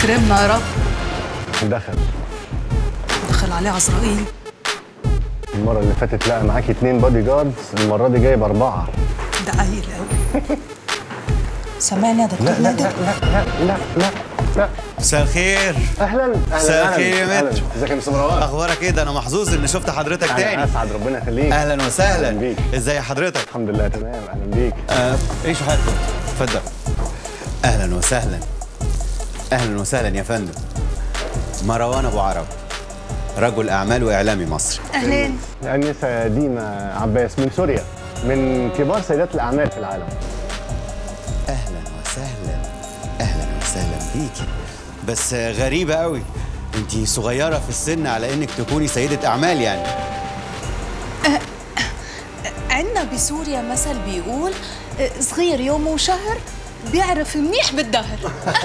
كرمنا يا رب دخل دخل عليه عزرائيل المرة اللي فاتت لقى معاكي اتنين بادي جاردز المرة دي جايب أربعة ده قليل قوي سامعني يا دكتور لا لا نادر لا لا لا لا لا مساء الخير أهلا أهلا مساء أهلاً، الخير يا أهلاً. متر. ازيك يا مستر مروان اخبارك ايه ده انا محظوظ ان شفت حضرتك أنا تاني أسعد ربنا يخليك اهلا أهلاً وسهلا بيك. ازي حضرتك الحمد لله تمام أهلا بيك آه، ايش حضرتك اتفضل اهلا وسهلا اهلا وسهلا يا فندم مروان ابو عرب رجل اعمال واعلامي مصري اهلين الأنسة ديما عباس من سوريا من كبار سيدات الأعمال في العالم اهلا وسهلا اهلا وسهلا بيكي بس آه، غريبه قوي انتي صغيره في السن على انك تكوني سيده اعمال يعني عندنا بسوريا مثل بيقول آه، صغير يوم وشهر بيعرف منيح بالدهر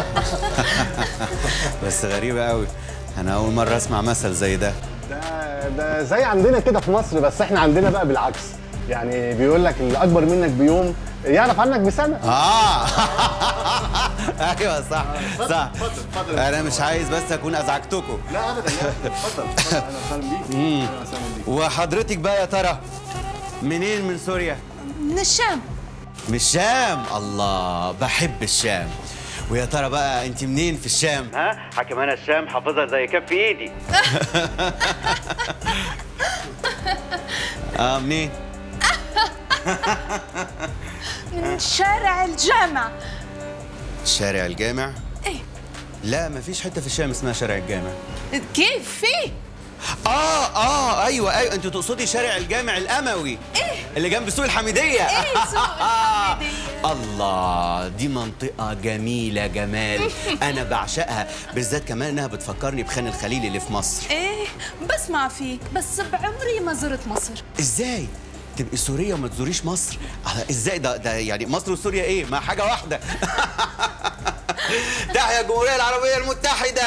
بس غريبه قوي انا اول مره اسمع مثل زي ده ده ده زي عندنا كده في مصر بس احنا عندنا بقى بالعكس يعني بيقول لك اللي أكبر منك بيوم يعرف عنك بسنة اه ايوه صح صح انا مش عايز بس اكون ازعجتكم لا أبدا اتفضل اتفضل أهلا وسهلا بيك أهلا وسهلا بيك وحضرتك بقى يا ترى منين من سوريا من الشام من الشام الله بحب الشام ويا ترى بقى انت منين في الشام ها حكم انا الشام حافظها زي كف ايدي اه منين من شارع الجامع شارع الجامع ايه لا مفيش حته في الشام اسمها شارع الجامع كيف في اه اه ايوه ايوه انت تقصدي شارع الجامع الاموي ايه اللي جنب سوق الحميديه ايه سوق الحميدية؟ الله دي منطقه جميله جمال انا بعشقها بالذات كمان انها بتفكرني بخان الخليل اللي في مصر ايه بسمع فيك بس بعمري ما زرت مصر ازاي تبقي سوريه وما تزوريش مصر على- ازاي ده ده يعني مصر وسوريا ايه ما حاجه واحده تحيا الجمهوريه العربيه المتحده